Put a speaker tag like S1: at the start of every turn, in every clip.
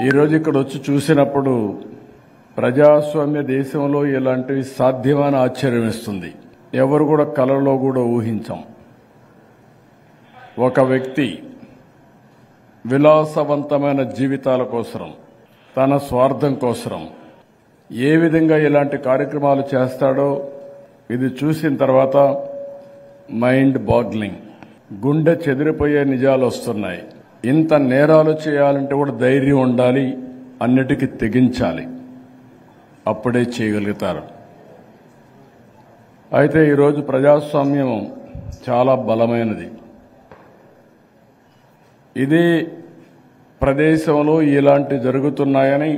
S1: ఈరోజు ఇక్కడ వచ్చి చూసినప్పుడు ప్రజాస్వామ్య దేశంలో ఇలాంటివి సాధ్యమని ఆశ్చర్యం ఇస్తుంది ఎవరు కూడా కలలో కూడా ఊహించాం ఒక వ్యక్తి విలాసవంతమైన జీవితాల కోసం తన స్వార్థం కోసం ఏ విధంగా ఇలాంటి కార్యక్రమాలు చేస్తాడో ఇది చూసిన తర్వాత మైండ్ బాగ్లింగ్ గుండె చెదిరిపోయే నిజాలు వస్తున్నాయి ఇంత నేరాలు చేయాలంటే కూడా ధైర్యం ఉండాలి అన్నిటికీ తెగించాలి అప్పుడే చేయగలుగుతారు అయితే ఈరోజు ప్రజాస్వామ్యం చాలా బలమైనది ఇదే ప్రదేశంలో ఇలాంటి జరుగుతున్నాయని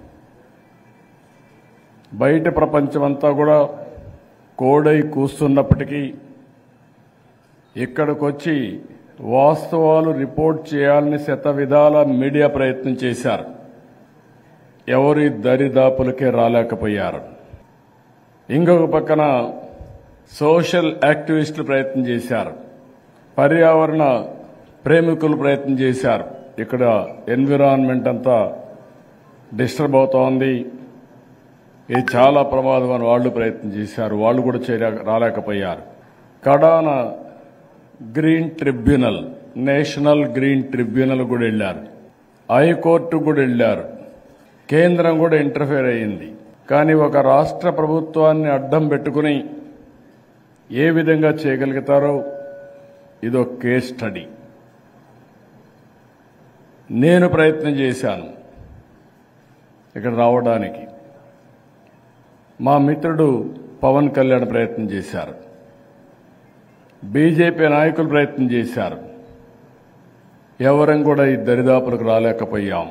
S1: బయట ప్రపంచమంతా కూడా కోడై కూస్తున్నప్పటికీ ఇక్కడికొచ్చి వాస్తవాలు రిపోర్ట్ చేయాలని శత విధాల మీడియా ప్రయత్నం చేశారు ఎవరి దరిదాపులకే రాలేకపోయారు ఇంకొక పక్కన సోషల్ యాక్టివిస్టులు ప్రయత్నం చేశారు పర్యావరణ ప్రేమికులు ప్రయత్నం చేశారు ఇక్కడ ఎన్విరాన్మెంట్ అంతా డిస్టర్బ్ అవుతోంది ఇది చాలా ప్రమాదం అని వాళ్ళు ప్రయత్నం చేశారు వాళ్ళు కూడా చేయలే రాలేకపోయారు కడాన green tribunal national green tribunal కూడా వెళ్ళారు హైకోర్టు కూడా వెళ్ళారు కేంద్రం కూడా ఇంటర్ఫేర్ అయ్యింది కానీ ఒక రాష్ట్ర ప్రభుత్వాన్ని అడ్డం పెట్టుకుని ఏ విధంగా చేయగలుగుతారో ఇదో కేస్ స్టడీ నేను ప్రయత్నం చేశాను ఇక్కడ రావడానికి మా మిత్రుడు పవన్ కళ్యాణ్ ప్రయత్నం చేశారు బీజేపీ నాయకులు ప్రయత్నం చేశారు ఎవరం కూడా ఈ దరిదాపులకు రాలేకపోయాం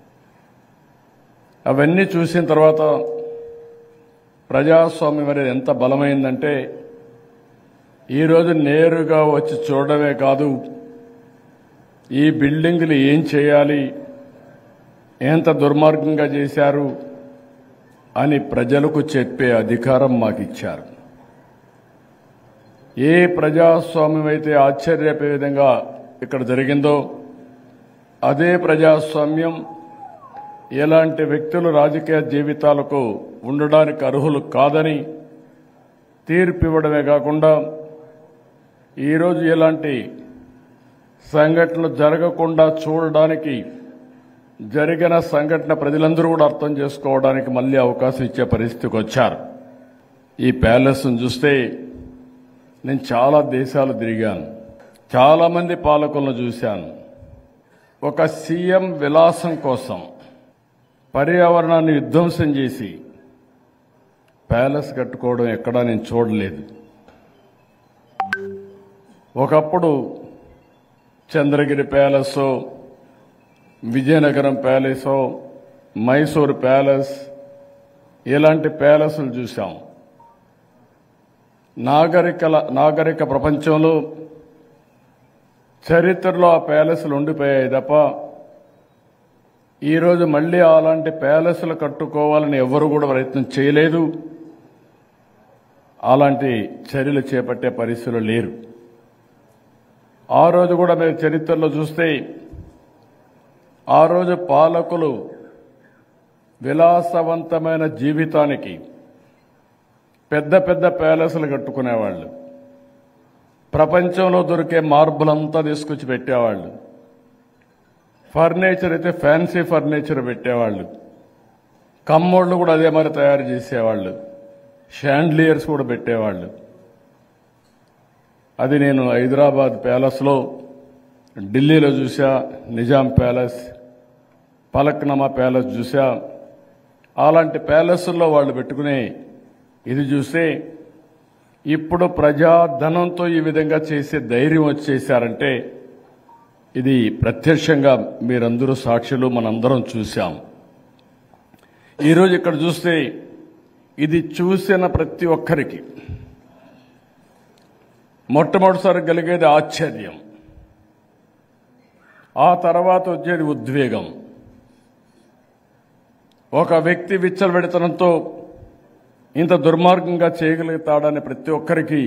S1: అవన్నీ చూసిన తర్వాత ప్రజాస్వామ్యం అనేది ఎంత బలమైందంటే ఈరోజు నేరుగా వచ్చి చూడడమే కాదు ఈ బిల్డింగ్లు ఏం చేయాలి ఎంత దుర్మార్గంగా చేశారు అని ప్రజలకు చెప్పే అధికారం మాకు ఇచ్చారు ఏ ప్రజాస్వామ్యం అయితే ఆశ్చర్యపే విధంగా ఇక్కడ జరిగిందో అదే ప్రజాస్వామ్యం ఎలాంటి వ్యక్తులు రాజకీయ జీవితాలకు ఉండడానికి అర్హులు కాదని తీర్పు ఇవ్వడమే కాకుండా ఈరోజు ఇలాంటి సంఘటనలు జరగకుండా చూడడానికి జరిగిన సంఘటన ప్రజలందరూ కూడా అర్థం చేసుకోవడానికి మళ్ళీ అవకాశం ఇచ్చే పరిస్థితికి వచ్చారు ఈ ప్యాలెస్ను చూస్తే నేను చాలా దేశాలు తిరిగాను చాలా మంది పాలకులను చూశాను ఒక సీఎం విలాసం కోసం పర్యావరణాన్ని విధ్వంసం చేసి ప్యాలెస్ కట్టుకోవడం ఎక్కడా నేను చూడలేదు ఒకప్పుడు Chandragiri palace Vizianagaram palace Mysore palace ఇలాంటి ప్యాలెస్లు చూసాం నాగరికల నాగరిక ప్రపంచంలో చరిత్రలో ఆ ప్యాలెస్లు ఉండిపోయాయి తప్ప ఈరోజు మళ్ళీ అలాంటి ప్యాలెస్లు కట్టుకోవాలని ఎవరు కూడా ప్రయత్నం చేయలేదు అలాంటి చర్యలు చేపట్టే పరిస్థితులు లేరు ఆ రోజు కూడా మీరు చరిత్రలో చూస్తే ఆ రోజు పాలకులు విలాసవంతమైన జీవితానికి పెద్ద పెద్ద ప్యాలెస్లు కట్టుకునేవాళ్ళు ప్రపంచంలో దొరికే మార్బులంతా తీసుకొచ్చి పెట్టేవాళ్ళు ఫర్నిచర్ అయితే ఫ్యాన్సీ ఫర్నిచర్ పెట్టేవాళ్ళు కమ్మోళ్ళు కూడా అదే మరి తయారు చేసేవాళ్ళు షాండ్లియర్స్ కూడా పెట్టేవాళ్ళు అది నేను హైదరాబాద్ ప్యాలెస్లో ఢిల్లీలో చూసా నిజాం ప్యాలెస్ పలక్నమా ప్యాలెస్ చూసా అలాంటి ప్యాలెస్ల్లో వాళ్ళు పెట్టుకునే ఇది చూస్తే ఇప్పుడు ప్రజాధనంతో ఈ విధంగా చేసే ధైర్యం వచ్చేసారంటే ఇది ప్రత్యక్షంగా మీరందరూ సాక్షులు మనందరం చూశాం ఈరోజు ఇక్కడ చూస్తే ఇది చూసిన ప్రతి ఒక్కరికి మొట్టమొదటిసారి కలిగేది ఆశ్చర్యం ఆ తర్వాత వచ్చేది ఉద్వేగం ఒక వ్యక్తి విచ్చలబెడతనంతో ఇంత దుర్మార్గంగా చేయగలుగుతాడని ప్రతి ఒక్కరికి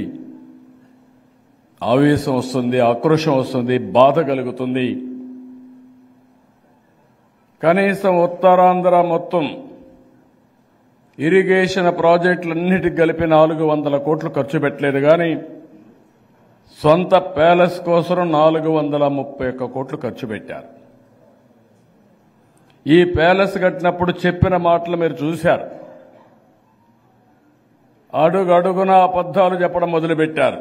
S1: ఆవేశం వస్తుంది ఆక్రోశం వస్తుంది బాధ కలుగుతుంది కనీసం ఉత్తరాంధ్ర మొత్తం ఇరిగేషన్ ప్రాజెక్టులన్నిటికి కలిపి నాలుగు వందల కోట్లు ఖర్చు పెట్టలేదు కానీ సొంత ప్యాలెస్ కోసం నాలుగు వందల ముప్పై ఒక్క కోట్లు ఖర్చు పెట్టారు ఈ ప్యాలెస్ కట్టినప్పుడు చెప్పిన మాటలు మీరు చూశారు అడుగు అడుగున అబద్ధాలు చెప్పడం మొదలుపెట్టారు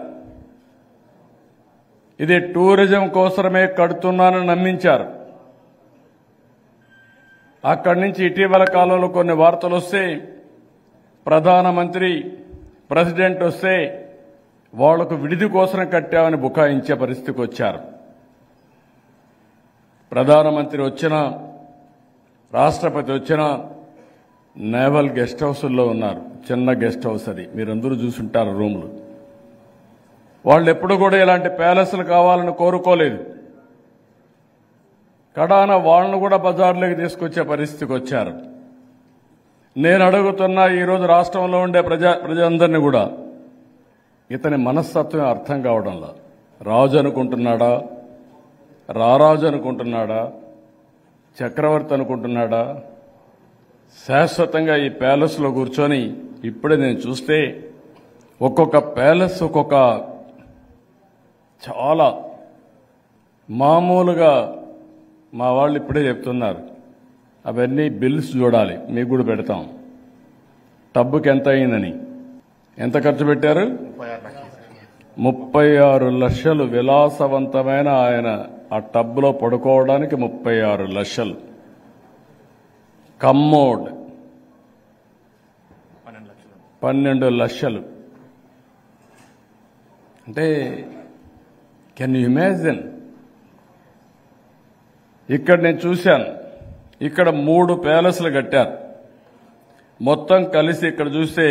S1: ఇది టూరిజం కోసమే కడుతున్నానని నమ్మించారు అక్కడి నుంచి ఇటీవల కాలంలో కొన్ని వార్తలు వస్తే ప్రధానమంత్రి ప్రెసిడెంట్ వస్తే వాళ్లకు విడిది కోసం కట్టామని బుకాయించే పరిస్థితికి వచ్చారు ప్రధానమంత్రి వచ్చిన రాష్ట్రపతి వచ్చిన నేవల్ గెస్ట్ హౌస్లో ఉన్నారు చిన్న గెస్ట్ హౌస్ అది మీరందరూ చూసుంటారు రూమ్లు వాళ్ళు ఎప్పుడు కూడా ఇలాంటి ప్యాలెస్లు కావాలని కోరుకోలేదు కడాన వాళ్ళను కూడా బజార్లోకి తీసుకొచ్చే పరిస్థితికి వచ్చారు నేను అడుగుతున్నా ఈరోజు రాష్ట్రంలో ఉండే ప్రజా ప్రజలందరినీ కూడా ఇతని మనస్తత్వం అర్థం కావడంలా రాజు అనుకుంటున్నాడా రారాజు అనుకుంటున్నాడా చక్రవర్తి అనుకుంటున్నాడా శాశ్వతంగా ఈ ప్యాలెస్లో కూర్చొని ఇప్పుడే నేను చూస్తే ఒక్కొక్క ప్యాలెస్ ఒక్కొక్క చాలా మామూలుగా మా వాళ్ళు ఇప్పుడే చెప్తున్నారు అవన్నీ బిల్స్ చూడాలి మీకు కూడా పెడతాం టబ్బుకి ఎంత అయిందని ఎంత ఖర్చు పెట్టారు ముప్పై ఆరు లక్షలు విలాసవంతమైన ఆయన ఆ టబ్లో పడుకోవడానికి ముప్పై ఆరు లక్షలు కమ్మోడ్ పన్నెండు లక్షలు అంటే కెన్ యూ ఇమాజిన్ ఇక్కడ నేను చూశాను ఇక్కడ మూడు ప్యాలెస్లు కట్టారు మొత్తం కలిసి ఇక్కడ చూస్తే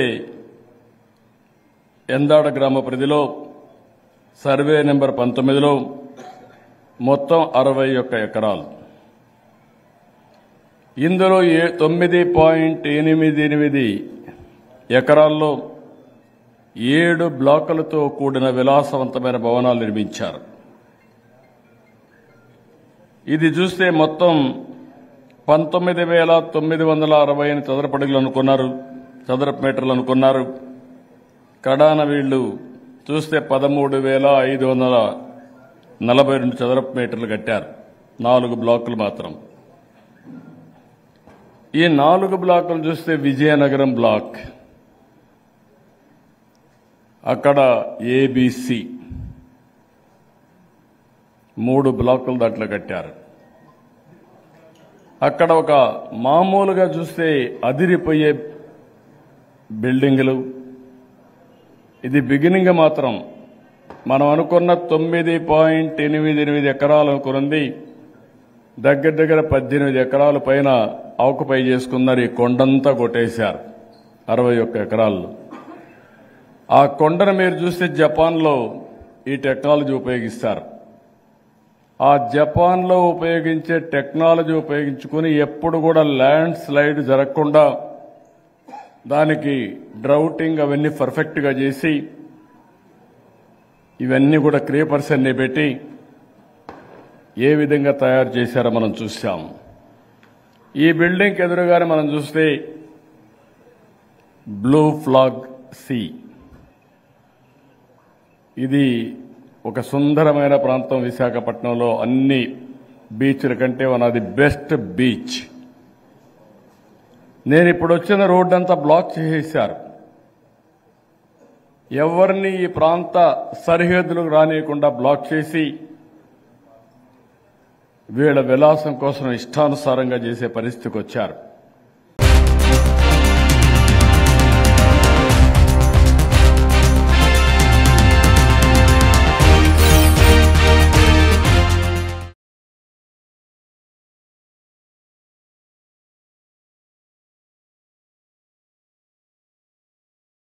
S1: ఎందాడ గ్రామ పరిధిలో సర్వే నెంబర్ పంతొమ్మిదిలో మొత్తం అరవై ఒక్క ఎకరాలు ఇందులో ఏ తొమ్మిది పాయింట్ ఎనిమిది ఎనిమిది ఎకరాల్లో ఏడు బ్లాకులతో కూడిన విలాసవంతమైన భవనాలు నిర్మించారు ఇది చూస్తే మొత్తం పంతొమ్మిది వేల తొమ్మిది వందల అరవై ఎనిమిది చదరపు అడుగులు అనుకున్నారు చదరపు మీటర్లు అనుకున్నారు కడాన వీళ్ళు చూస్తే పదమూడు వేల ఐదు వందల నలభై రెండు చదరపు మీటర్లు కట్టారు నాలుగు బ్లాకులు మాత్రం ఈ నాలుగు బ్లాకులు చూస్తే విజయనగరం బ్లాక్ అక్కడ ఏబిసి మూడు బ్లాకులు దాంట్లో కట్టారు అక్కడ ఒక మామూలుగా చూస్తే అదిరిపోయే బిల్డింగులు ఇది బిగినింగ్ మాత్రం మనం అనుకున్న తొమ్మిది పాయింట్ ఎనిమిది ఎనిమిది ఎకరాలు అనుకున్నది దగ్గర దగ్గర పద్దెనిమిది ఎకరాల పైన ఆకుపై చేసుకున్నారు ఈ కొండంతా కొట్టేశారు అరవై ఒక్క ఎకరాల్లో ఆ కొండను మీరు చూస్తే జపాన్లో ఈ టెక్నాలజీ ఉపయోగిస్తారు ఆ జపాన్లో ఉపయోగించే టెక్నాలజీ ఉపయోగించుకుని ఎప్పుడు కూడా ల్యాండ్ స్లైడ్ జరగకుండా దానికి డ్రౌటింగ్ అవన్నీ పర్ఫెక్ట్గా చేసి ఇవన్నీ కూడా క్రీపర్స్ అన్ని పెట్టి ఏ విధంగా తయారు చేశారో మనం చూసాం ఈ బిల్డింగ్ ఎదురుగానే మనం చూస్తే బ్లూ ఫ్లాగ్ సి ఇది ఒక సుందరమైన ప్రాంతం విశాఖపట్నంలో అన్ని బీచ్ల కంటే one of the best beach నేను ఇప్పుడు వచ్చిన రోడ్డు అంతా బ్లాక్ చేసేశారు ఎవరిని ఈ ప్రాంత సరిహద్దులకు రానియకుండా బ్లాక్ చేసి వీళ్ళ విలాసం కోసం ఇష్టానుసారంగా చేసే పరిస్థితికి వచ్చారు